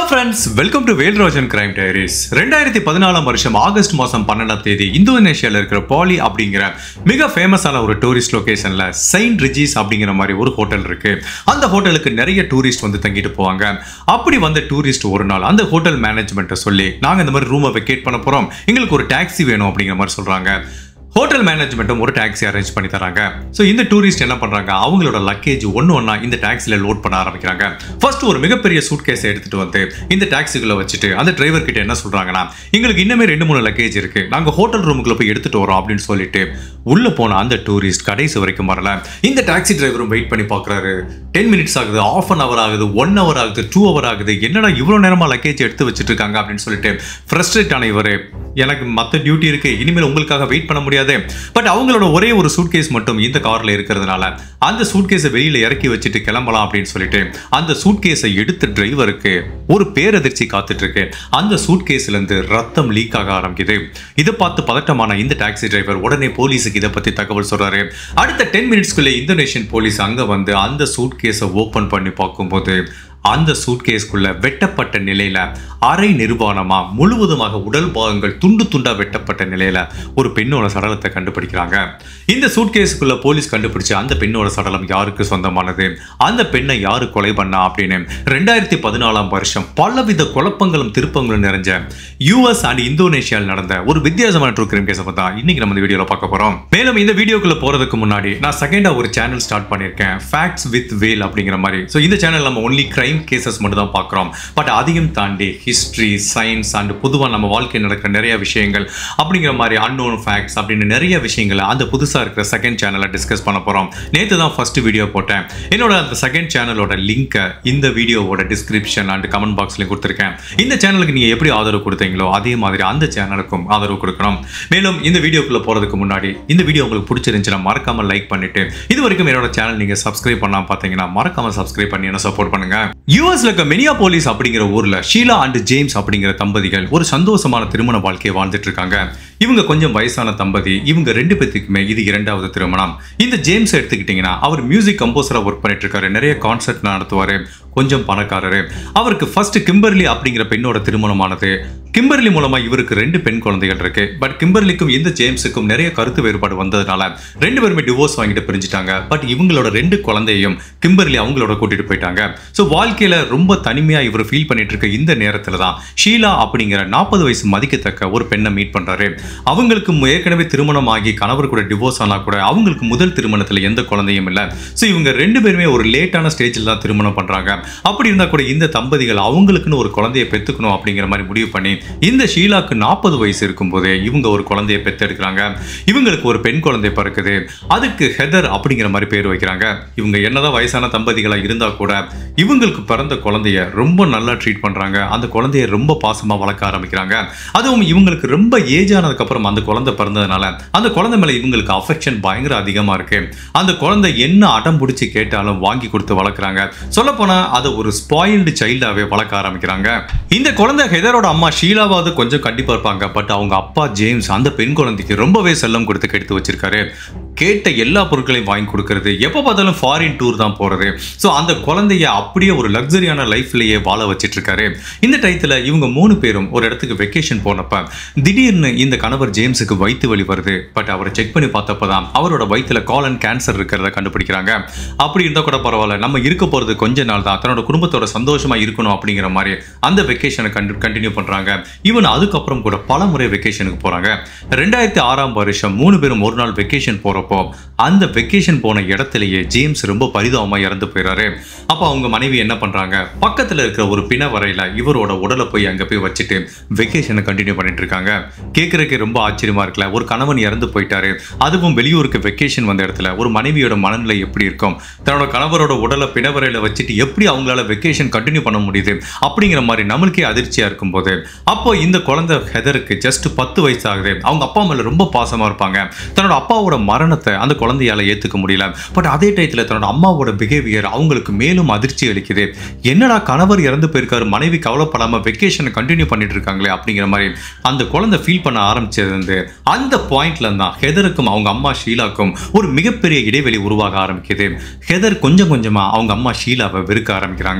friends welcome to Velrajan crime diaries ரெண்டாயிரத்தி பதினாலாம் வருஷம் ஆகஸ்ட் மாதம் பன்னெண்டாம் தேதி இந்தோனேஷியாவில் இருக்கிற பாலி அப்படிங்கிற மிக ஃபேமஸான ஒரு டூரிஸ்ட் லொகேஷனில் செயின்ட் ரிஜிஸ் அப்படிங்கிற மாதிரி ஒரு ஹோட்டல் இருக்கு அந்த ஹோட்டலுக்கு நிறைய டூரிஸ்ட் வந்து தங்கிட்டு போவாங்க அப்படி வந்த டூரிஸ்ட் ஒரு நாள் அந்த ஹோட்டல் மேனேஜ்மெண்ட்டை சொல்லி நாங்கள் இந்த மாதிரி ரூமை வெக்கேட் பண்ண போகிறோம் எங்களுக்கு ஒரு டாக்ஸி வேணும் அப்படிங்கிற மாதிரி சொல்கிறாங்க ஹோட்டல் மேனேஜ்மெண்ட்டும் ஒரு டாக்ஸி அரேஞ்ச் பண்ணி தராங்க ஸோ இந்த டூரிஸ்ட் என்ன பண்றாங்க அவங்களோட லக்கேஜ் ஒன்று ஒன்றா இந்த டாக்ஸியில் லோட் பண்ண ஆரம்பிக்கிறாங்க ஃபர்ஸ்ட் ஒரு மிகப்பெரிய சூட் கேஸை எடுத்துட்டு வந்து இந்த டாக்ஸிக்குள்ள வச்சுட்டு அந்த டிரைவர் கிட்ட என்ன சொல்றாங்கன்னா எங்களுக்கு இன்னுமே ரெண்டு மூணு லக்கேஜ் இருக்கு நாங்க ஹோட்டல் ரூமுக்குள்ள போய் எடுத்துட்டு வரோம் அப்படின்னு சொல்லிட்டு உள்ள போன அந்த டூரிஸ்ட் கடைசி வரைக்கும் வரல இந்த டாக்ஸி டிரைவரும் வெயிட் பண்ணி பார்க்கறாரு டென் மினிட்ஸ் ஆகுது ஆஃப் அன் அவர் ஆகுது ஒன் ஹவர் ஆகுது டூ ஹவர் ஆகுது என்னடா இவ்வளோ நேரமா லக்கேஜ் எடுத்து வச்சுட்டு இருக்காங்க அப்படின்னு சொல்லிட்டு ஃப்ரஸ்ட்ரேட் ஆன இவர் எனக்கு மற்ற டியூட்டி இருக்கு இனிமேல் உங்களுக்காக வெயிட் பண்ண முடியாது பட் அவங்களோட ஒரே ஒரு சூட்கேஸ் மட்டும் இந்த கார்ல இருக்கிறதுனால அந்த சூட்கேஸை வெளியில இறக்கி வச்சுட்டு கிளம்பலாம் அப்படின்னு சொல்லிட்டு அந்த சூட்கேஸை எடுத்த டிரைவருக்கு ஒரு பேரதிர்ச்சி காத்துட்டு இருக்கு அந்த சூட்கேஸ்ல இருந்து ரத்தம் லீக் ஆக ஆரம்பிக்குது இதை பார்த்து பதட்டமான இந்த டாக்ஸி டிரைவர் உடனே போலீஸுக்கு இதை பத்தி தகவல் சொல்றாரு அடுத்த டென் மினிட்ஸ்க்குள்ளே இந்தோனேஷியன் போலீஸ் அங்க வந்து அந்த சூட்கேஸை ஓபன் பண்ணி பார்க்கும்போது அந்த சூட்கேஸ்க்குள்ள வெட்டப்பட்ட நிலையில அரை நிர்வாணமா முழுவதுமாக உடல் பாகங்கள் துண்டு துண்டா வெட்டப்பட்ட நிலையில ஒரு பெண்ணோட சடலத்தை கண்டுபிடிக்கிறாங்க இந்த சூட்கேஸுக்குள்ள போலீஸ் கண்டுபிடிச்ச அந்த பெண்ணோட சடலம் யாருக்கு சொந்தமானது அந்த பெண்ணை யாரு கொலை பண்ணா அப்படின்னு ரெண்டாயிரத்தி பதினாலாம் வருஷம் பலவித குழப்பங்களும் திருப்பங்களும் நிறைஞ்ச யூஎஸ் அண்ட் இந்தோனேஷியாவில் நடந்த ஒரு வித்தியாசமான ட்ரூ கிரைம் கேஸை பார்த்தா இன்னைக்கு நம்ம இந்த வீடியோல பார்க்க போறோம் மேலும் இந்த வீடியோக்குள்ள போறதுக்கு முன்னாடி நான் செகண்டா ஒரு சேனல் ஸ்டார்ட் பண்ணியிருக்கேன் ஃபேக்ட்ஸ் வித் வேல் அப்படிங்கிற மாதிரி ஸோ இந்த சேனல் நம்ம ஒன்லி கிரைம் கேசஸ் மட்டும் தான் பார்க்குறோம் பட் அதையும் தாண்டி ஹிஸ்ட்ரி சயின்ஸ் அண்ட் பொதுவாக நம்ம வாழ்க்கையில் நடக்கிற நிறைய விஷயங்கள் அப்படிங்கிற மாதிரி அன்னோன் ஃபேக்ட்ஸ் அப்படின்னு நிறைய விஷயங்களை அந்த புதுசாக இருக்கிற செகண்ட் சேனலை டிஸ்கஸ் பண்ண போகிறோம் நேற்று தான் ஃபர்ஸ்ட் வீடியோ போட்டேன் என்னோட அந்த செகண்ட் சேனலோட லிங்கை இந்த வீடியோவோட டிஸ்கிரிப்ஷன் அண்ட் கமெண்ட் பாக்ஸ்லையும் கொடுத்துருக்கேன் இந்த சேனலுக்கு நீங்கள் எப்படி ஆதரவு கொடுத்தீங்களோ அதே மாதிரி அந்த சேனலுக்கும் ஆதரவு கொடுக்கணும் மேலும் இந்த வீடியோக்குள்ள போகிறதுக்கு முன்னாடி இந்த வீடியோ உங்களுக்கு பிடிச்சிருந்துச்சுன்னா மறக்காம லைக் பண்ணிட்டு இது வரைக்கும் என்னோட சேனல் நீங்கள் சப்ஸ்கிரைப் பண்ணாம பார்த்தீங்கன்னா மறக்காம சப்ஸ்கிரைப் பண்ணி என்ன சப்போர்ட் பண்ணுங்க யூஎஸ்ல இருக்க மெனியா போலீஸ் அப்படிங்கிற ஊர்ல ஷீலா அண்ட் ஜேம்ஸ் அப்படிங்கிற தம்பதிகள் ஒரு சந்தோஷமான திருமண வாழ்க்கையை வாழ்ந்துட்டு இருக்காங்க இவங்க கொஞ்சம் வயசான தம்பதி இவங்க ரெண்டு பேத்துக்குமே இது இரண்டாவது திருமணம் இந்த ஜேம்ஸ் எடுத்துக்கிட்டீங்கன்னா அவர் மியூசிக் கம்போசரா ஒர்க் பண்ணிட்டு இருக்காரு நிறைய கான்சர்ட் நடத்துவாரு கொஞ்சம் பணக்காரரு அவருக்கு ஃபர்ஸ்ட் கிம்பர்லி அப்படிங்கிற பெண்ணோட திருமணமானது கிம்பர்லி மூலமா இவருக்கு ரெண்டு பெண் குழந்தைகள் இருக்கு பட் கிம்பர்லிக்கும் இந்த ஜேம்ஸுக்கும் நிறைய கருத்து வேறுபாடு வந்ததுனால ரெண்டு பேருமே டிவோர்ஸ் வாங்கிட்டு பிரிஞ்சுட்டாங்க பட் இவங்களோட ரெண்டு குழந்தையும் கிம்பர்லி அவங்களோட கூட்டிட்டு போயிட்டாங்க ஸோ வாழ்க்கையில ரொம்ப தனிமையா இவர் ஃபீல் பண்ணிட்டு இருக்க இந்த நேரத்துல தான் ஷீலா அப்படிங்கிற நாற்பது வயசு மதிக்கத்தக்க ஒரு பெண்ணை மீட் பண்றாரு அவங்களுக்கு ஏற்கனவே திருமணம் ஆகி கணவர் கூட டிவோர்ஸ் ஆனா கூட அவங்களுக்கு முதல் திருமணத்துல எந்த குழந்தையும் இல்லை ஸோ இவங்க ரெண்டு பேருமே ஒரு லேட்டான ஸ்டேஜில் தான் திருமணம் பண்றாங்க அப்படி இருந்தா கூட இந்த தம்பதிகள் அவங்களுக்குன்னு ஒரு குழந்தையை பெத்துக்கணும் அப்படிங்கிற மாதிரி முடிவு பண்ணி இந்த ஷீலாக்கு நாற்பது வயசு இருக்கும்போதே இவங்க ஒரு குழந்தையை பெத்தெடுக்கிறாங்க இவங்களுக்கு ஒரு பெண் குழந்தை பிறக்குது அதுக்கு ஹெதர் அப்படிங்கிற மாதிரி பேர் வைக்கிறாங்க இவங்க என்னதான் வயசான தம்பதிகளா இருந்தா கூட இவங்களுக்கு பிறந்த குழந்தைய ரொம்ப நல்லா ட்ரீட் பண்றாங்க அந்த குழந்தைய ரொம்ப பாசமா வளர்க்க ஆரம்பிக்கிறாங்க அதுவும் இவங்களுக்கு ரொம்ப ஏஜ் ஆனதுக்கு அப்புறம் அந்த குழந்தை பிறந்ததுனால அந்த குழந்தை மேல இவங்களுக்கு அஃபெக்ஷன் பயங்கர அதிகமா இருக்கு அந்த குழந்தை என்ன அடம் பிடிச்சி கேட்டாலும் வாங்கி கொடுத்து வளர்க்குறாங்க சொல்ல போனா அதை ஒரு ஸ்பாயில்டு சைல்டாவே வளர்க்க ஆரம்பிக்கிறாங்க இந்த குழந்தை ஹெதரோட அம்மா ஷீலாவாவது கொஞ்சம் கண்டிப்பா இருப்பாங்க பட் அவங்க அப்பா ஜேம்ஸ் அந்த பெண் குழந்தைக்கு ரொம்பவே செல்லம் கொடுத்து கெடுத்து வச்சிருக்காரு கேட்ட எல்லா பொருட்களையும் வாங்கி கொடுக்கறது எப்போ பார்த்தாலும் ஃபாரின் டூர் தான் போறது ஸோ அந்த குழந்தைய அப்படியே ஒரு லக்ஸரியான லைஃப்லயே வாழ வச்சிட்டு இருக்காரு இந்த டயத்தில் இவங்க மூணு பேரும் ஒரு இடத்துக்கு வெக்கேஷன் போனப்ப திடீர்னு இந்த கணவர் ஜேம்ஸுக்கு வயிற்று வலி வருது பட் அவரை செக் பண்ணி பார்த்தப்ப தான் அவரோட வயிற்றுல காலன் கேன்சர் இருக்கிறத கண்டுபிடிக்கிறாங்க அப்படி இருந்தால் கூட பரவாயில்ல நம்ம இருக்க போறது கொஞ்ச நாள் தான் தன்னோட குடும்பத்தோட சந்தோஷமா இருக்கணும் அப்படிங்கிற மாதிரி அந்த வெக்கேஷனை கண்டு கண்டினியூ பண்றாங்க ஈவன் அதுக்கப்புறம் கூட பல முறை வெக்கேஷனுக்கு போறாங்க ரெண்டாயிரத்தி ஆறாம் வருஷம் மூணு பேரும் ஒரு நாள் வெக்கேஷன் போறப்போ அந்த வெக்கேஷன் போன இடத்துலயே ஜேம்ஸ் ரொம்ப பரிதாபமா இறந்து போயிறாரு அப்போ அவங்க மனைவி என்ன பண்றாங்க பக்கத்துல இருக்கிற ஒரு பிண வரையில இவரோட உடலை போய் அங்க போய் வச்சுட்டு வெக்கேஷனை கண்டினியூ பண்ணிட்டு இருக்காங்க கேட்கறதுக்கு ரொம்ப ஆச்சரியமா இருக்குல்ல ஒரு கணவன் இறந்து போயிட்டாரு அதுவும் வெளியூருக்கு வெக்கேஷன் வந்த இடத்துல ஒரு மனைவியோட மனநிலை எப்படி இருக்கும் தன்னோட கணவரோட உடலை பிணவரையில வச்சுட்டு எப்படி அவங்களால வெக்கேஷன் கண்டினியூ பண்ண முடியுது அப்படிங்கிற மாதிரி நம்மளுக்கே அதிர்ச்சியா இருக்கும்போது அப்போ இந்த குழந்தை ஹெதருக்கு ஜஸ்ட் பத்து வயசு ஆகுது அவங்க அப்பா மேல ரொம்ப பாசமா இருப்பாங்க தன்னோட அப்பாவோட மரணத்தை அந்த குழந்தையால ஏத்துக்க முடியல பட் அதே டயத்துல தன்னோட அம்மாவோட பிஹேவியர் அவங்களுக்கு மேலும் அதிர்ச்சி அளிக்குது என்னடா கணவர் இறந்து போயிருக்காரு மனைவி கவலைப்படாம வெக்கேஷனை கண்டினியூ பண்ணிட்டு இருக்காங்களே அப்படிங்கிற மாதிரி அந்த குழந்தை ஃபீல் பண்ண ஆரம்பிச்சது வந்து அந்த பாயிண்ட்ல தான் ஹெதருக்கும் அவங்க அம்மா ஷீலாக்கும் ஒரு மிகப்பெரிய இடைவெளி உருவாக ஆரம்பிக்குது ஹெதர் கொஞ்சம் கொஞ்சமா அவங்க அம்மா ஷீலாவை வெறுக்க ஆரம்பிக்கிறாங்க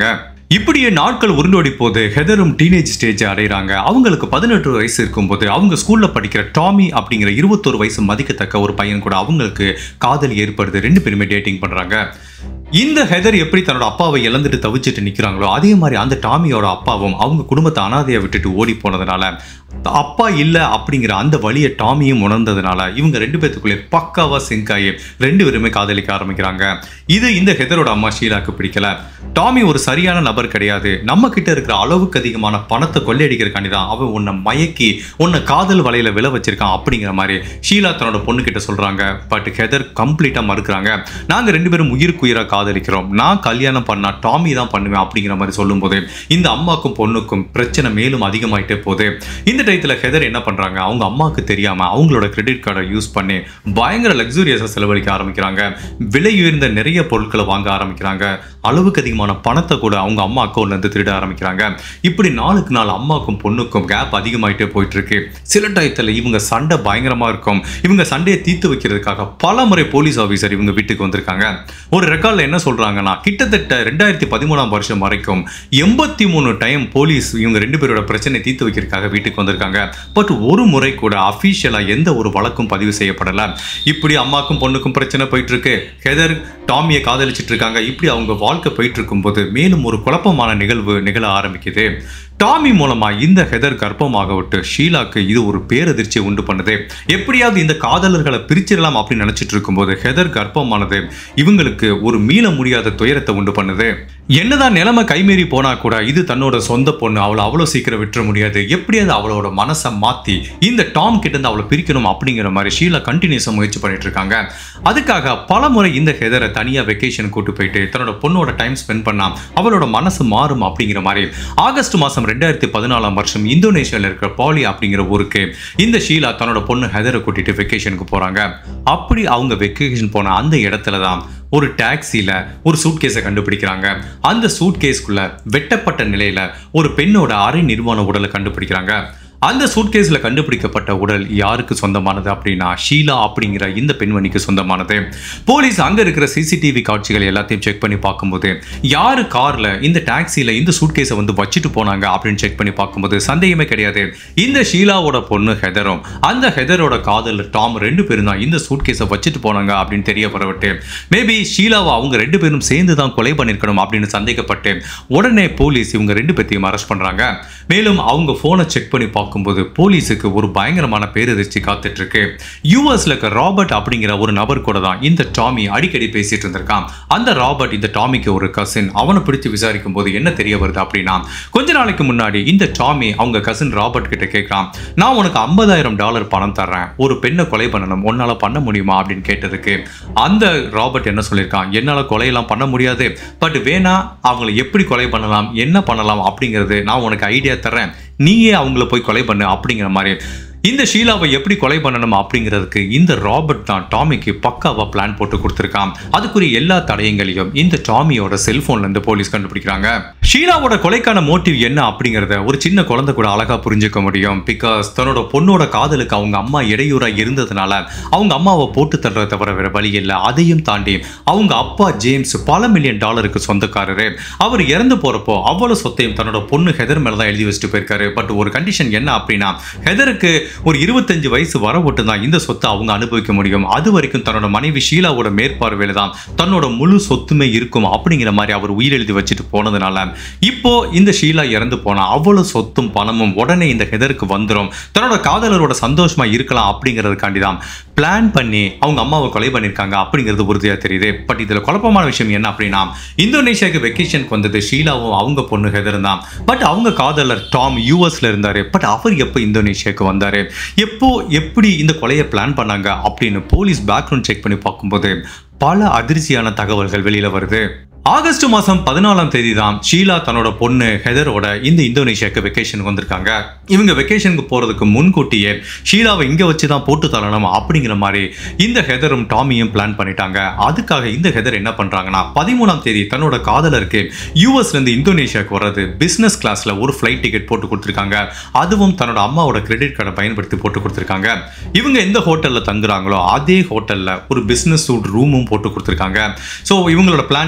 இப்படியே நாட்கள் உருண்டோடி போது ஹெதரும் டீனேஜ் ஸ்டேஜ் அடைகிறாங்க அவங்களுக்கு பதினெட்டு வயசு இருக்கும்போது அவங்க ஸ்கூல்ல படிக்கிற டாமி அப்படிங்கிற இருபத்தோரு வயசு மதிக்கத்தக்க ஒரு பையன் கூட அவங்களுக்கு காதல் ஏற்படுது ரெண்டு பேருமே டேட்டிங் பண்றாங்க இந்த ஹெதர் எப்படி தன்னோட அப்பாவை இழந்துட்டு தவிச்சிட்டு நிக்கிறாங்களோ அதே மாதிரி அந்த டாமியோட அப்பாவும் அவங்க குடும்பத்தை அனாதையை விட்டுட்டு ஓடி போனதுனால அப்பா இல்லை அப்படிங்கிற அந்த வழியை டாமியும் உணர்ந்ததுனால இவங்க ரெண்டு பேத்துக்குள்ளே பக்காவா சிங்க் ஆகி ரெண்டு பேருமே காதலிக்க ஆரம்பிக்கிறாங்க இது இந்த ஹெதரோட அம்மா ஷீலாக்கு பிடிக்கல டாமி ஒரு சரியான நபர் கிடையாது நம்ம கிட்ட இருக்கிற அளவுக்கு அதிகமான பணத்தை கொள்ளையடிக்கிறக்காண்டி தான் அவன் உன்னை மயக்கி உன்னை காதல் வலையில விழ வச்சிருக்கான் அப்படிங்கிற மாதிரி ஷீலா தன்னோட பொண்ணு கிட்ட சொல்றாங்க பட் ஹெதர் கம்ப்ளீட்டா மறுக்கிறாங்க நாங்க ரெண்டு பேரும் உயிருக்கு உயிரா காதலிக்கிறோம் நான் கல்யாணம் பண்ணா டாமி தான் பண்ணுவேன் அப்படிங்கிற மாதிரி சொல்லும்போது இந்த அம்மாக்கும் பொண்ணுக்கும் பிரச்சனை மேலும் அதிகமாயிட்டே போகுது இந்த டயத்தில் ஹெதர் என்ன பண்றாங்க அவங்க அம்மாவுக்கு தெரியாம அவங்களோட கிரெடிட் கார்டை யூஸ் பண்ணி பயங்கர லக்ஸூரியஸாக செலவழிக்க ஆரம்பிக்கிறாங்க விலை உயர்ந்த நிறைய பொருட்களை வாங்க ஆரம்பிக்கிறாங்க அளவுக்கு அதிகமான பணத்தை கூட அவங்க அம்மா அக்கௌண்ட்ல இருந்து திருட ஆரம்பிக்கிறாங்க இப்படி நாளுக்கு நாள் அம்மாக்கும் பொண்ணுக்கும் கேப் அதிகமாயிட்டே போயிட்டு இருக்கு சில டயத்தில் இவங்க சண்டை பயங்கரமா இருக்கும் இவங்க சண்டையை தீர்த்து வைக்கிறதுக்காக பல முறை போலீஸ் ஆஃபீஸர் இவங்க வீட்டுக்கு வந்திருக்காங்க ஒரு ரெக்கார்ட்ல என்ன சொல்றாங்கன்னா கிட்டத்தட்ட ரெண்டாயிரத்தி பதிமூணாம் வருஷம் வரைக்கும் எண்பத்தி மூணு டைம் போலீஸ் இவங்க ரெண்டு பேரோட பிரச்சனை தீர்த்து வைக்கிறதுக்காக வீட்டுக்கு வந்திருக்காங்க பட் ஒரு முறை கூட அஃபீஷியலா எந்த ஒரு வழக்கும் பதிவு செய்யப்படல இப்படி அம்மாக்கும் பொண்ணுக்கும் பிரச்சனை போயிட்டு இருக்கு ஹெதர் டாமியை காதலிச்சிட்டு இருக்காங்க இப்படி அவங்க வாழ்க்கை போயிட்டு இருக்கும்போது மேலும் ஒரு குழப்பமான நிகழ்வு நிகழ ஆரம்பிக்குது டாமி மூலமா இந்த ஹெதர் கர்ப்பமாக விட்டு ஷீலாக்கு இது ஒரு பேரதிர்ச்சியை உண்டு பண்ணுது எப்படியாவது இந்த காதலர்களை பிரிச்சிடலாம் அப்படின்னு நினைச்சிட்டு இருக்கும்போது ஹெதர் கர்ப்பமானது இவங்களுக்கு ஒரு மீள முடியாத துயரத்தை உண்டு பண்ணுது என்னதான் நிலைமை கைமீறி போனா கூட இது தன்னோட சொந்த பொண்ணு அவளை அவ்வளோ சீக்கிரம் விட்டுற முடியாது எப்படியாவது அவளோட மனசை மாத்தி இந்த டாம் கிட்ட இருந்து அவளை பிரிக்கணும் அப்படிங்கிற மாதிரி ஷீலா கண்டினியூஸா முயற்சி பண்ணிட்டு இருக்காங்க அதுக்காக பல முறை இந்த ஹெதரை தனியா வெக்கேஷன் கூட்டு போயிட்டு தன்னோட பொண்ணோட டைம் ஸ்பெண்ட் பண்ணா அவளோட மனசு மாறும் அப்படிங்கிற மாதிரி ஆகஸ்ட் மாசம் ரெண்டாயிரத்தி பதினாலாம் வருஷம் இந்தோனேஷியால இருக்கிற பாலி அப்படிங்கிற ஊருக்கு இந்த ஷீலா தன்னோட பொண்ணு ஹெதரை கூட்டிட்டு வெக்கேஷனுக்கு போறாங்க அப்படி அவங்க வெக்கேஷன் போன அந்த இடத்துல தான் ஒரு டாக்ஸில ஒரு சூட்கேஸை கண்டுபிடிக்கிறாங்க அந்த சூட்கேஸ்க்குள்ள வெட்டப்பட்ட நிலையில ஒரு பெண்ணோட அரை நிர்வாண உடலை கண்டுபிடிக்கிறாங்க அந்த சூட்கேஸ்ல கண்டுபிடிக்கப்பட்ட உடல் யாருக்கு சொந்தமானது அப்படின்னா ஷீலா அப்படிங்கிற இந்த பெண்மணிக்கு சொந்தமானது போலீஸ் அங்க இருக்கிற சிசிடிவி காட்சிகள் எல்லாத்தையும் செக் பண்ணி பார்க்கும்போது யாரு கார்ல இந்த டாக்ஸில இந்த சூட்கேஸை வந்து வச்சுட்டு போனாங்க அப்படின்னு செக் பண்ணி பார்க்கும்போது சந்தேகமே கிடையாது இந்த ஷீலாவோட பொண்ணு ஹெதரும் அந்த ஹெதரோட காதலர் டாம் ரெண்டு பேரும் தான் இந்த சூட்கேஸை வச்சுட்டு போனாங்க அப்படின்னு தெரிய வரவிட்டு மேபி ஷீலாவை அவங்க ரெண்டு பேரும் சேர்ந்து தான் கொலை பண்ணிருக்கணும் அப்படின்னு சந்தேகப்பட்டு உடனே போலீஸ் இவங்க ரெண்டு பேர்த்தையும் அரெஸ்ட் பண்றாங்க மேலும் அவங்க போனை செக் பண்ணி பார்க்கும்போது போலீஸுக்கு ஒரு பயங்கரமான பேரதிர்ச்சி காத்துட்டு இருக்கு யூஎஸ்ல இருக்க ராபர்ட் அப்படிங்கிற ஒரு நபர் கூட தான் இந்த டாமி அடிக்கடி பேசிட்டு இருந்திருக்கான் அந்த ராபர்ட் இந்த டாமிக்கு ஒரு கசின் அவனை பிடிச்சு விசாரிக்கும் போது என்ன தெரிய வருது அப்படின்னா கொஞ்ச நாளைக்கு முன்னாடி இந்த டாமி அவங்க கசின் ராபர்ட் கிட்ட கேட்கறான் நான் உனக்கு ஐம்பதாயிரம் டாலர் பணம் தர்றேன் ஒரு பெண்ணை கொலை பண்ணணும் உன்னால பண்ண முடியுமா அப்படின்னு கேட்டதுக்கு அந்த ராபர்ட் என்ன சொல்லியிருக்கான் என்னால கொலையெல்லாம் பண்ண முடியாது பட் வேணா அவங்கள எப்படி கொலை பண்ணலாம் என்ன பண்ணலாம் அப்படிங்கிறது நான் உனக்கு ஐடியா தர்றேன் நீயே அவங்கள போய் கொலை பண்ணு அப்படிங்கிற மாதிரி இந்த ஷீலாவை எப்படி கொலை பண்ணணும் அப்படிங்கிறதுக்கு இந்த ராபர்ட் தான் டாமிக்கு பக்காவா பிளான் போட்டு கொடுத்துருக்கான் அதுக்குரிய எல்லா தடயங்களையும் இந்த டாமியோட செல்போன்ல இருந்து போலீஸ் கண்டுபிடிக்கிறாங்க ஷீலாவோட கொலைக்கான மோட்டிவ் என்ன அப்படிங்கிறத ஒரு சின்ன குழந்தை கூட அழகா புரிஞ்சுக்க முடியும் பிகாஸ் தன்னோட பொண்ணோட காதலுக்கு அவங்க அம்மா இடையூறா இருந்ததுனால அவங்க அம்மாவை போட்டு தள்ளுறத தவிர வேற வழி இல்லை அதையும் தாண்டி அவங்க அப்பா ஜேம்ஸ் பல மில்லியன் டாலருக்கு சொந்தக்காரரு அவர் இறந்து போறப்போ அவ்வளவு சொத்தையும் தன்னோட பொண்ணு ஹெதர் மேல தான் எழுதி வச்சுட்டு போயிருக்காரு பட் ஒரு கண்டிஷன் என்ன அப்படின்னா ஹெதருக்கு ஒரு இருபத்தஞ்சு வயசு வர தான் இந்த சொத்தை அவங்க அனுபவிக்க முடியும் அது வரைக்கும் தன்னோட மனைவி ஷீலாவோட மேற்பார்வையில தான் தன்னோட முழு சொத்துமே இருக்கும் அப்படிங்கிற மாதிரி அவர் உயிரெழுதி வச்சுட்டு போனதுனால இப்போ இந்த ஷீலா இறந்து போனா அவ்வளவு சொத்தும் பணமும் உடனே இந்த ஹெதருக்கு வந்துடும் தன்னோட காதலரோட சந்தோஷமா இருக்கலாம் அப்படிங்கிறதுக்காண்டி தான் பிளான் பண்ணி அவங்க அம்மாவை கொலை பண்ணியிருக்காங்க அப்படிங்கிறது உறுதியாக தெரியுது பட் இதில் குழப்பமான விஷயம் என்ன அப்படின்னா இந்தோனேஷியாவுக்கு வெக்கேஷனுக்கு வந்தது ஷீலாவும் அவங்க பொண்ணு ஹெதர் தான் பட் அவங்க காதலர் டாம் யூஎஸ்ல இருந்தாரு பட் அவர் எப்போ இந்தோனேஷியாவுக்கு வந்தாரு எப்போ எப்படி இந்த கொலையை பிளான் பண்ணாங்க அப்படின்னு போலீஸ் பேக்ரவுண்ட் செக் பண்ணி பார்க்கும்போது பல அதிர்ச்சியான தகவல்கள் வெளியில வருது ஆகஸ்ட் மாசம் பதினாலாம் தேதி தான் ஷீலா தன்னோட பொண்ணு ஹெதரோட இந்த இந்தோனேஷியாவுக்கு வெக்கேஷனுக்கு வந்திருக்காங்க இவங்க வெக்கேஷனுக்கு போறதுக்கு முன்கூட்டியே ஷீலாவை இங்க வச்சு தான் போட்டு தரணும் அப்படிங்கிற மாதிரி இந்த ஹெதரும் டாமியும் பிளான் பண்ணிட்டாங்க அதுக்காக இந்த ஹெதர் என்ன பண்றாங்கன்னா பதிமூணாம் தேதி தன்னோட காதலருக்கு யூஎஸ்ல இருந்து இந்தோனேஷியாவுக்கு வர்றது பிசினஸ் கிளாஸ்ல ஒரு ஃபிளைட் டிக்கெட் போட்டு கொடுத்துருக்காங்க அதுவும் தன்னோட அம்மாவோட கிரெடிட் கார்டை பயன்படுத்தி போட்டு கொடுத்துருக்காங்க இவங்க எந்த ஹோட்டல்ல தங்குறாங்களோ அதே ஹோட்டல்ல ஒரு பிசினஸ் சூட் ரூமும் போட்டு கொடுத்துருக்காங்க ஸோ இவங்களோட பிளான் என்ன அப்படின்னா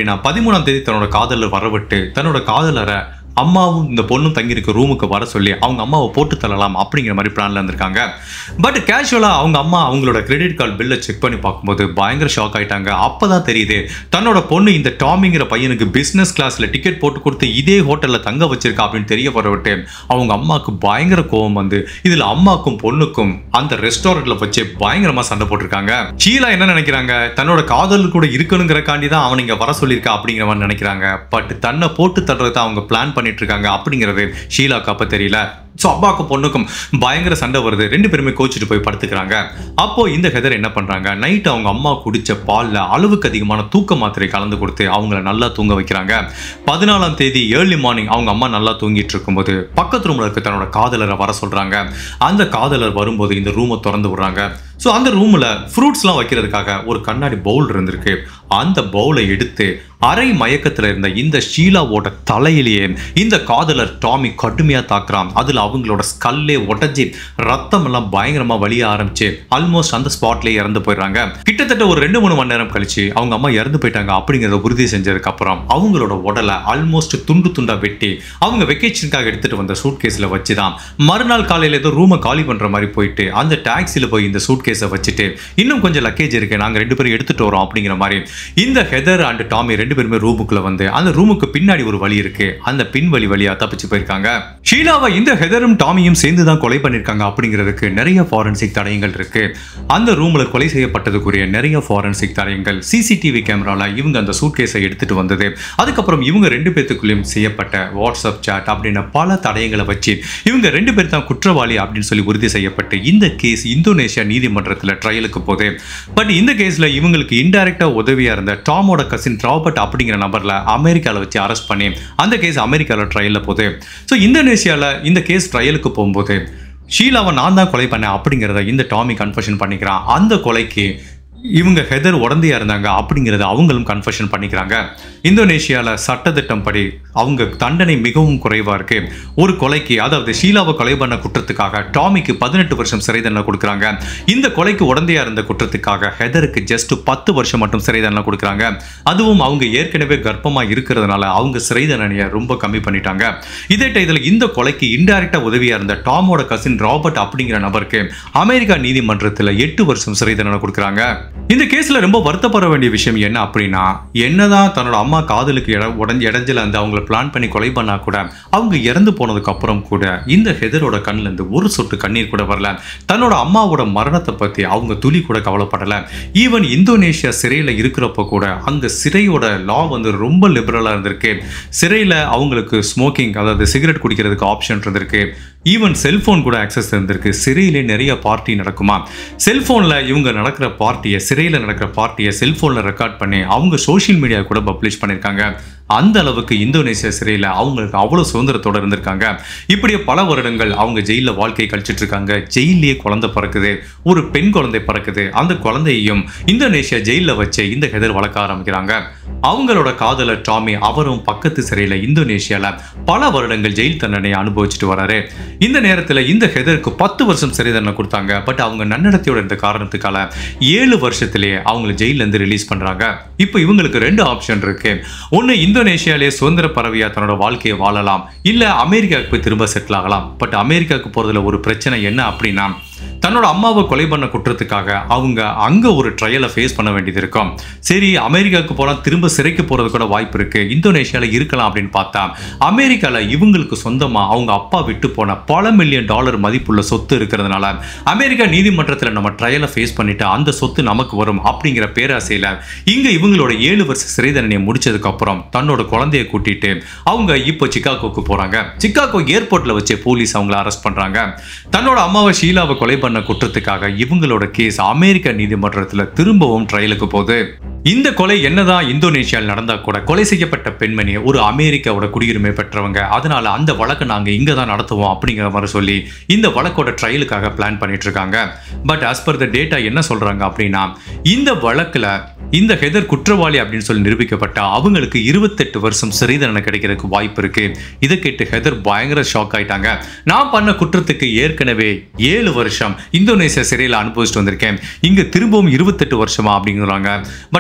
அப்படின்னா பதிமூணாம் தேதி தன்னோட காதலர் வரவிட்டு தன்னோட காதலரை அம்மாவும் இந்த பொண்ணும் தங்கியிருக்க ரூமுக்கு வர சொல்லி அவங்க அம்மாவை போட்டு தள்ளலாம் அப்படிங்கிற மாதிரி பிளான்ல இருந்திருக்காங்க பட் கேஷுவலா அவங்க அம்மா அவங்களோட கிரெடிட் கார்டு பில்லை செக் பண்ணி பார்க்கும்போது பயங்கர ஷாக் ஆயிட்டாங்க அப்பதான் தெரியுது தன்னோட பொண்ணு இந்த டாமிங்கிற பையனுக்கு பிசினஸ் கிளாஸ்ல டிக்கெட் போட்டு கொடுத்து இதே ஹோட்டல்ல தங்க வச்சிருக்கா அப்படின்னு தெரிய வரவிட்டு அவங்க அம்மாவுக்கு பயங்கர கோவம் வந்து இதுல அம்மாக்கும் பொண்ணுக்கும் அந்த ரெஸ்டாரண்ட்ல வச்சு பயங்கரமா சண்டை போட்டிருக்காங்க ஷீலா என்ன நினைக்கிறாங்க தன்னோட காதல் கூட இருக்கணுங்கிறக்காண்டி தான் அவன் இங்க வர சொல்லியிருக்கா அப்படிங்கிற மாதிரி நினைக்கிறாங்க பட் தன்னை போட்டு தள்ளுறத அவங்க பிளான் பண்ணிட்டு இருக்காங்க அப்படிங்கிறது ஷீலாக்கு அப்ப தெரியல ஸோ அப்பாவுக்கும் பொண்ணுக்கும் பயங்கர சண்டை வருது ரெண்டு பேருமே கோச்சிட்டு போய் படுத்துக்கிறாங்க அப்போ இந்த ஹெதர் என்ன பண்றாங்க நைட் அவங்க அம்மா குடிச்ச பால்ல அளவுக்கு அதிகமான தூக்க மாத்திரை கலந்து கொடுத்து அவங்கள நல்லா தூங்க வைக்கிறாங்க பதினாலாம் தேதி ஏர்லி மார்னிங் அவங்க அம்மா நல்லா தூங்கிட்டு இருக்கும்போது பக்கத்து ரூம்ல இருக்க தன்னோட காதலரை வர சொல்றாங்க அந்த காதலர் வரும்போது இந்த ரூமை திறந்து விடுறாங்க ஸோ அந்த ரூம்ல ஃப்ரூட்ஸ்லாம் வைக்கிறதுக்காக ஒரு கண்ணாடி பவுல் இருந்திருக்கு அந்த பவுலை எடுத்து அரை மயக்கத்துல இருந்த இந்த ஷீலாவோட தலையிலேயே இந்த காதலர் டாமி கடுமையா தாக்குறான் அதுல அவங்களோட ஸ்கல்லே உடஞ்சி ரத்தம் எல்லாம் பயங்கரமா வலிய ஆரம்பிச்சு ஆல்மோஸ்ட் அந்த ஸ்பாட்லயே இறந்து போயிடுறாங்க கிட்டத்தட்ட ஒரு ரெண்டு மூணு மணி நேரம் கழிச்சு அவங்க அம்மா இறந்து போயிட்டாங்க அப்படிங்கறத உறுதி செஞ்சதுக்கு அப்புறம் அவங்களோட உடலை ஆல்மோஸ்ட் துண்டு துண்டா வெட்டி அவங்க வெக்கேஷனுக்காக எடுத்துட்டு வந்த சூட் கேஸ்ல வச்சுதான் மறுநாள் காலையில ஏதோ ரூமை காலி பண்ற மாதிரி போயிட்டு அந்த டாக்ஸில போய் இந்த சூட் கேஸை வச்சுட்டு இன்னும் கொஞ்சம் லக்கேஜ் இருக்கு நாங்க ரெண்டு பேரும் எடுத்துட்டு வரோம் அப்படிங்கிற மாதிரி இந்த ஹெதர் அண்ட் டாமி ரெண்டு பேருமே ரூமுக்குள்ள வந்து அந்த ரூமுக்கு பின்னாடி ஒரு வழி இருக்கு அந்த பின் வழி வழியா தப்பிச்சு போயிருக்காங்க ஷீலாவை இந்த ஹெதரும் டாமியும் சேர்ந்து தான் கொலை பண்ணிருக்காங்க அப்படிங்கிறதுக்கு நிறைய ஃபாரன்சிக் தடயங்கள் இருக்கு அந்த ரூம்ல கொலை செய்யப்பட்டதுக்குரிய நிறைய ஃபாரன்சிக் தடயங்கள் சிசிடிவி கேமரால இவங்க அந்த சூட்கேஸை எடுத்துட்டு வந்தது அதுக்கப்புறம் இவங்க ரெண்டு பேத்துக்குள்ளேயும் செய்யப்பட்ட வாட்ஸ்அப் சாட் அப்படின்னு பல தடயங்களை வச்சு இவங்க ரெண்டு பேர் தான் குற்றவாளி அப்படின்னு சொல்லி உறுதி செய்யப்பட்டு இந்த கேஸ் இந்தோனேஷியா நீதிமன்றத்தில் ட்ரையலுக்கு போகுது பட் இந்த கேஸ்ல இவங்களுக்கு இன்டைரக்டா உதவியா இருந்த டாமோட கசின் ராபர்ட் அப்படிங்கிற நபர்ல அமெரிக்கால வச்சு அரெஸ்ட் பண்ணி அந்த கேஸ் அமெரிக்கால ட்ரையல்ல போகுது ஸோ இந்தோனேஷியால இந்த கேஸ் ட்ரையலுக்கு போகும்போது ஷீலாவை நான் தான் கொலை பண்ணேன் அப்படிங்கிறத இந்த டாமி கன்ஃபெஷன் பண்ணிக்கிறான் அந்த கொலைக்கு இவங்க ஹெதர் உடந்தையா இருந்தாங்க அப்படிங்கிறத அவங்களும் கன்ஃபெஷன் பண்ணிக்கிறாங்க இந்தோனேஷியால சட்டத்திட்டம் படி அவங்க தண்டனை மிகவும் குறைவா இருக்கு ஒரு கொலைக்கு அதாவது ஷீலாவை கொலை பண்ண குற்றத்துக்காக டாமிக்கு பதினெட்டு வருஷம் சிறை தண்டனை கொடுக்குறாங்க இந்த கொலைக்கு உடந்தையா இருந்த குற்றத்துக்காக ஹெதருக்கு ஜஸ்ட் பத்து வருஷம் மட்டும் சிறை தண்டனை கொடுக்குறாங்க அதுவும் அவங்க ஏற்கனவே கர்ப்பமா இருக்கிறதுனால அவங்க சிறை தண்டனையை ரொம்ப கம்மி பண்ணிட்டாங்க இதே டயத்தில் இந்த கொலைக்கு இன்டைரக்டா உதவியா இருந்த டாமோட கசின் ராபர்ட் அப்படிங்கிற நபருக்கு அமெரிக்கா நீதிமன்றத்தில் எட்டு வருஷம் சிறை தண்டனை கொடுக்குறாங்க இந்த கேஸ்ல ரொம்ப வருத்தப்பட வேண்டிய விஷயம் என்ன அப்படின்னா என்னதான் தன்னோட அம்மா காதலுக்கு இட உடஞ்சி இடைஞ்சல இருந்து அவங்கள பிளான் பண்ணி கொலை பண்ணா கூட அவங்க இறந்து போனதுக்கு அப்புறம் கூட இந்த ஹெதரோட கண்ணுல இருந்து ஒரு சொட்டு கண்ணீர் கூட வரல தன்னோட அம்மாவோட மரணத்தை பத்தி அவங்க துளி கூட கவலைப்படல ஈவன் இந்தோனேஷியா சிறையில இருக்கிறப்ப கூட அந்த சிறையோட லா வந்து ரொம்ப லிபரலா இருந்திருக்கு சிறையில அவங்களுக்கு ஸ்மோக்கிங் அதாவது சிகரெட் குடிக்கிறதுக்கு ஆப்ஷன் இருந்திருக்கு ஈவன் செல்போன் கூட ஆக்சஸ் இருந்திருக்கு சிறையிலே நிறைய பார்ட்டி நடக்குமா செல்போன்ல இவங்க நடக்கிற பார்ட்டியை சிறையில் நடக்கிற பார்ட்டியை செல்போன்ல ரெக்கார்ட் பண்ணி அவங்க சோஷியல் மீடியா கூட பப்ளிஷ் பண்ணியிருக்காங்க அந்த அளவுக்கு இந்தோனேசியா சிறையில் அவங்களுக்கு அவ்வளோ சுதந்திரத்தோட இருந்திருக்காங்க இப்படியே பல வருடங்கள் அவங்க ஜெயிலில் வாழ்க்கை கழிச்சிட்டு இருக்காங்க ஜெயிலே குழந்தை பிறக்குது ஒரு பெண் குழந்தை பிறக்குது அந்த குழந்தையையும் இந்தோனேஷியா ஜெயிலில் வச்சு இந்த ஹெதர் வளர்க்க ஆரம்பிக்கிறாங்க அவங்களோட காதலர் டாமி அவரும் பக்கத்து சிறையில் இந்தோனேஷியால பல வருடங்கள் ஜெயில் தண்டனையை அனுபவிச்சுட்டு வராரு இந்த நேரத்தில் இந்த ஹெதருக்கு பத்து வருஷம் சிறை தண்டனை கொடுத்தாங்க பட் அவங்க நன்னடத்தையோட இருந்த காரணத்துக்கால ஏழு வருஷத்திலேயே அவங்களை ஜெயில இருந்து ரிலீஸ் பண்றாங்க இப்போ இவங்களுக்கு ரெண்டு ஆப்ஷன் இருக்கு ஒன்று இந்தோனேஷியாலே சுதந்திர பறவையா தன்னோட வாழ்க்கையை வாழலாம் இல்ல அமெரிக்காவுக்கு போய் திரும்ப செட்டில் ஆகலாம் பட் அமெரிக்காவுக்கு போறதுல ஒரு பிரச்சனை என்ன அப்படின்னா தன்னோட அம்மாவை கொலை பண்ண குற்றத்துக்காக அவங்க அங்க ஒரு ட்ரையலை ஃபேஸ் பண்ண வேண்டியது இருக்கும் சரி அமெரிக்காவுக்கு போனா திரும்ப சிறைக்கு போறது கூட வாய்ப்பு இருக்கு இந்தோனேஷியால இருக்கலாம் அப்படின்னு பார்த்தா அமெரிக்கால இவங்களுக்கு சொந்தமா அவங்க அப்பா விட்டு போன பல மில்லியன் டாலர் மதிப்புள்ள சொத்து இருக்கிறதுனால அமெரிக்கா நீதிமன்றத்தில் நம்ம ட்ரையலை ஃபேஸ் பண்ணிட்டு அந்த சொத்து நமக்கு வரும் அப்படிங்கிற பேராசையில இங்க இவங்களோட ஏழு வருஷ சிறை தண்டனையை முடிச்சதுக்கு அப்புறம் தன்னோட குழந்தைய கூட்டிட்டு அவங்க இப்போ சிக்காகோக்கு போறாங்க சிக்காகோ ஏர்போர்ட்ல வச்சு போலீஸ் அவங்கள அரெஸ்ட் பண்றாங்க தன்னோட அம்மாவை ஷீலாவை கொலை பண்ண குற்றத்துக்காக இவங்களோட கேஸ் அமெரிக்க நீதிமன்றத்துல திரும்பவும் ட்ரையலுக்கு போகுது இந்த கொலை என்னதான் இந்தோனேஷியாவில் நடந்தா கூட கொலை செய்யப்பட்ட பெண்மணி ஒரு அமெரிக்காவோட குடியுரிமை பெற்றவங்க அதனால அந்த வழக்கை நாங்க இங்க தான் நடத்துவோம் அப்படிங்கிற மாதிரி சொல்லி இந்த வழக்கோட ட்ரையலுக்காக பிளான் பண்ணிட்டு இருக்காங்க but as per the data என்ன சொல்றாங்க அப்படின்னா இந்த வழக்குல இந்த ஹெதர் குற்றவாளி அப்படின்னு சொல்லி நிரூபிக்கப்பட்ட அவங்களுக்கு இருபத்தெட்டு வருஷம் சிறை தண்டனை கிடைக்கிறதுக்கு வாய்ப்பு இருக்கு இதை கேட்டு ஹெதர் பயங்கர ஷாக் ஆயிட்டாங்க நான் பண்ண குற்றத்துக்கு ஏற்கனவே ஏழு வருஷம் இந்தோனேசியா சிறையில் அனுபவிச்சுட்டு வந்திருக்கேன் இங்க திரும்பவும் இருபத்தெட்டு வருஷமா அப்படிங்கிறாங்க பட்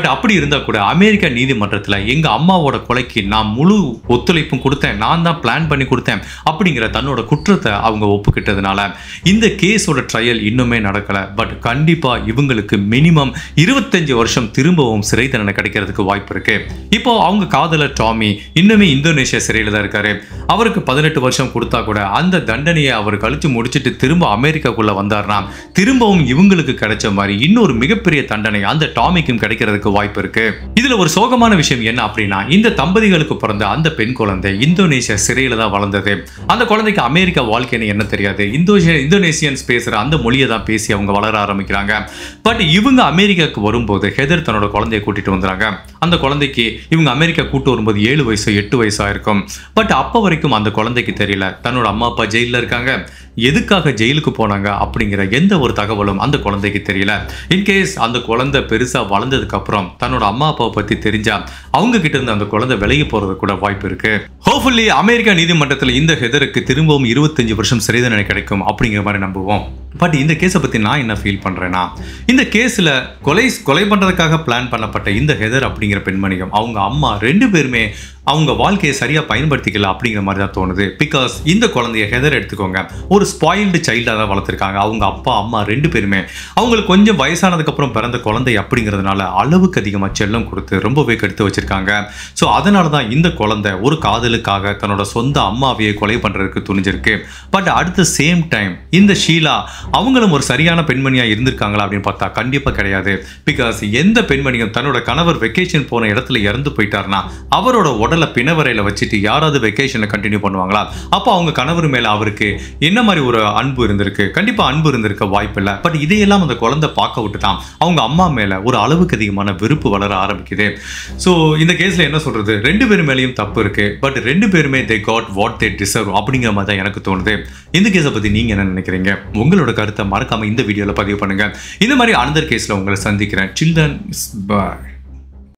அப்படி இருந்தா கூட அமெரிக்க நீதிமன்றத்துல எங்க அம்மாவோட கொலைக்கு நான் முழு ஒத்துழைப்பும் கொடுத்தேன் நான் தான் பிளான் பண்ணி கொடுத்தேன் அப்படிங்கிற தன்னோட குற்றத்தை அவங்க ஒப்புக்கிட்டதுனால இந்த கேஸோட ட்ரையல் இன்னுமே நடக்கல பட் கண்டிப்பா இவங்களுக்கு மினிமம் இருபத்தஞ்சு வருஷம் திரும்பவும் சிறை தண்டனை கிடைக்கிறதுக்கு வாய்ப்பு இருக்கு இப்போ அவங்க காதலர் டாமி இன்னுமே இந்தோனேஷியா சிறையில தான் இருக்காரு அவருக்கு பதினெட்டு வருஷம் கொடுத்தா கூட அந்த தண்டனையை அவர் கழிச்சு முடிச்சிட்டு திரும்ப அமெரிக்காக்குள்ள வந்தார்னா திரும்பவும் இவங்களுக்கு கிடைச்ச மாதிரி இன்னொரு மிகப்பெரிய தண்டனை அந்த டாமிக்கும் கிடைக்கிறதுக்கு வாய்ப்பு இருக்கு இதுல ஒரு சோகமான விஷயம் என்ன அப்படின்னா இந்த தம்பதிகளுக்கு பிறந்த அந்த பெண் குழந்தை இந்தோனேஷியா சிறையில தான் வளர்ந்தது அந்த குழந்தைக்கு அமெரிக்கா வாழ்க்கைன்னு என்ன தெரியாது இந்தோனேஷியா இந்தோனேசியன்ஸ் பேசுற அந்த மொழியை தான் பேசி அவங்க வளர ஆரம்பிக்கிறாங்க பட் இவங்க அமெரிக்காவுக்கு வரும்போது ஹெதர் தன்னோட குழந்தைய கூட்டிட்டு வந்துறாங்க அந்த குழந்தைக்கு இவங்க அமெரிக்கா கூட்டு வரும்போது ஏழு வயசு எட்டு வயசா இருக்கும் பட் அப்ப வரைக்கும் அந்த குழந்தைக்கு தெரியல தன்னோட அம்மா அப்பா ஜெயிலில் இருக்காங்க எதுக்காக ஜெயிலுக்கு போனாங்க அப்படிங்கிற எந்த ஒரு தகவலும் அந்த குழந்தைக்கு தெரியல இன்கேஸ் அந்த குழந்தை பெருசா வளர்ந்ததுக்கு அப்புறம் தன்னோட அம்மா அப்பாவை பத்தி தெரிஞ்சா அவங்க கிட்ட இருந்து அந்த குழந்தை விலகி போறது கூட வாய்ப்பு இருக்கு ஹோப்ஃபுல்லி அமெரிக்கா நீதிமன்றத்தில் இந்த ஹெதருக்கு திரும்பவும் இருபத்தஞ்சு வருஷம் சிறை தண்டனை கிடைக்கும் அப்படிங்கிற மாதிரி நம்புவோம் பட் இந்த கேஸை பத்தி நான் என்ன ஃபீல் பண்றேன்னா இந்த கேஸ்ல கொலை கொலை பண்றதுக்காக பிளான் பண்ணப்பட்ட இந்த ஹெதர் அப்படிங்கிற பெண்மணிகம் அவங்க அம்மா ரெண்டு பேருமே அவங்க வாழ்க்கையை சரியா பயன்படுத்திக்கல அப்படிங்கிற மாதிரி தான் தோணுது பிகாஸ் இந்த குழந்தைய ஹெதர் எடுத்துக்கோங்க ஒரு ஸ்பாயில்டு சைல்டாக தான் வளர்த்துருக்காங்க அவங்க அப்பா அம்மா ரெண்டு பேருமே அவங்களுக்கு கொஞ்சம் வயசானதுக்கு அப்புறம் பிறந்த குழந்தை அப்படிங்கிறதுனால அளவுக்கு அதிகமாக செல்லம் கொடுத்து ரொம்பவே கெடுத்து வச்சிருக்காங்க ஸோ அதனால தான் இந்த குழந்தை ஒரு காதலுக்காக தன்னோட சொந்த அம்மாவையே கொலை பண்றதுக்கு துணிஞ்சிருக்கு but at the same time இந்த ஷீலா அவங்களும் ஒரு சரியான பெண்மணியா இருந்திருக்காங்களா அப்படின்னு பார்த்தா கண்டிப்பா கிடையாது பிகாஸ் எந்த பெண்மணியும் தன்னோட கணவர் வெக்கேஷன் போன இடத்துல இறந்து போயிட்டாருன்னா அவரோட உடலை பிணவரையில வச்சுட்டு யாராவது வெக்கேஷனை கண்டினியூ பண்ணுவாங்களா அப்போ அவங்க கணவர் மேல அவருக்கு என்ன மாதிரி ஒரு அன்பு இருந்திருக்கு கண்டிப்பா அன்பு இருந்திருக்க வாய்ப்பு இல்லை பட் இதையெல்லாம் அந்த குழந்தை பார்க்க விட்டு தான் அவங்க அம்மா மேல ஒரு அளவுக்கு அதிகமான வெறுப்பு வளர ஆரம்பிக்குது ஸோ இந்த கேஸ்ல என்ன சொல்றது ரெண்டு பேர் மேலேயும் தப்பு இருக்கு பட் ரெண்டு பேருமே they got what they deserve அப்படிங்கிற மாதிரி தான் எனக்கு தோணுது இந்த கேஸை பத்தி நீங்க என்ன நினைக்கிறீங்க உங்களோட கருத்தை மறக்காம இந்த வீடியோல பதிவு பண்ணுங்க இந்த மாதிரி அனதர் கேஸ்ல உங்களை சந்திக்கிறேன் சில்ட்ரன் பாய்